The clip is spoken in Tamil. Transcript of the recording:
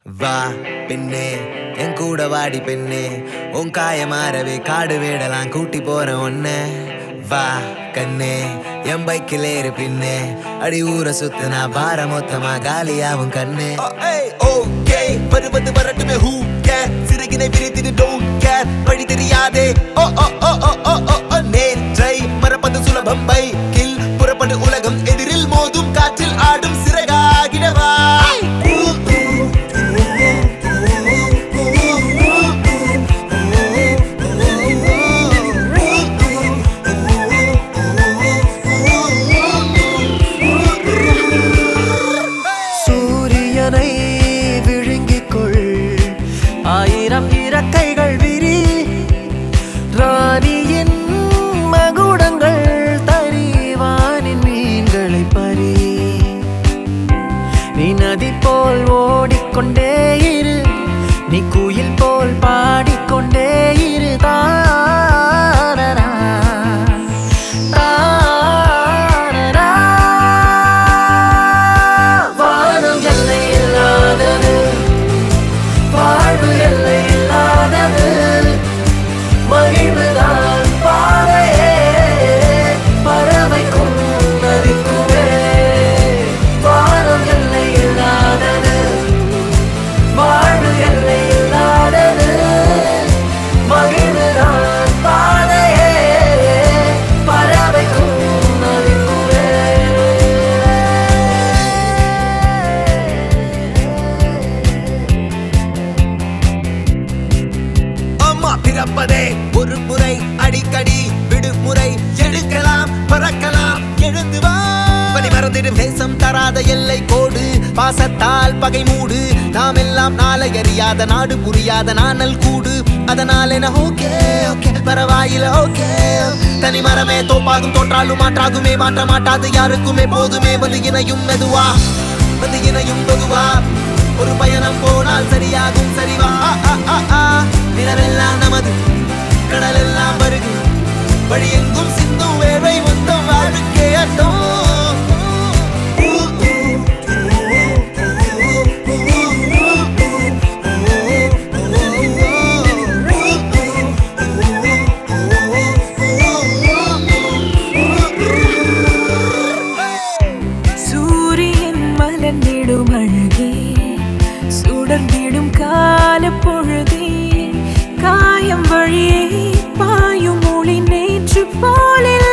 வா பெண்ணே என் கூட வாடி பெண்ணே உன் காய மாறவே காடு வேடலாம் கூட்டி போறேன் ஒன்ன வா கண்ணே என் பைக்கில் ஏறு பின்னே அடி ஊரை சுத்துனா பார மொத்தமா காலியாவும் கண்ணே ஓகே வருவது வரட்டுமே ஹூ கேர் சிறகினை விரித்திடு டோன்ட் கேர் வழி தெரியாதே ஓ ஓ ஓ ஓ ஓ ஓ ஓ நேற்றை மறப்பது சுலபம் பைக்கில் புறப்படு உலகம் எதிரில் மோதும் காற்றில் ஆடும் சிறகாகிடவா சூரியனை விழுங்கிக் கொள் ஆயிரம் இறக்கைகள் விரி ராணியின் மகுடங்கள் தரிவானின் மீன்களை பறி நீ நதி போல் ஓடிக்கொண்டே இரு நீ குயில் போல் பாடிக்கொண்டே இரு தாரரா, தாரரா. வானம் எல்லை இல்லாதது வாழ்வு எல்லை இல்லாதது மகிழ்வுதான் பாதையே பறவைக்கும் நதிக்குமே வானம் எல்லை இல்லாதது வாழ்வு எல்லை இல்லாதது மகிழ்வுதான் பாதையே பறவைக்கும் நதிக்குமே அம்மா பிறப்பதே ஒரு முறை அடிக்கடி விடுமுறை எடுக்கலாம் பறக்கலாம் எழுந்து வா பனி மறந்திடும் தேசம் தராத எல்லை கோடு பாசத்தால் பகை மூடு நாம் எல்லாம் நாளை அறியாத நாடு புரியாத நாணல் கூடு அதனால் என ஓகே ஓகே பரவாயில்ல ஓகே தனி மரமே தோப்பாகும் தோற்றாலும் மாற்றாகுமே மாற்ற மாட்டாது யாருக்குமே போதுமே வந்து இணையும் மெதுவா வந்து இணையும் பொதுவா ஒரு பயணம் போனால் சரியாகும் சரிவா ஆ, ஆ, ஆ, ஆ. நிலவெல்லாம் நமது கடல் எல்லாம் வருகு வழி எங்கும் சிந்தும் வேர்வை மொத்தம் வாழ்க்கை சூரியன் மலர்ந்திடும் அழகே சுடர்ந்திடும் கால பொழுதே காயம் வழியே பாயும் மொழி நேற்று போலில்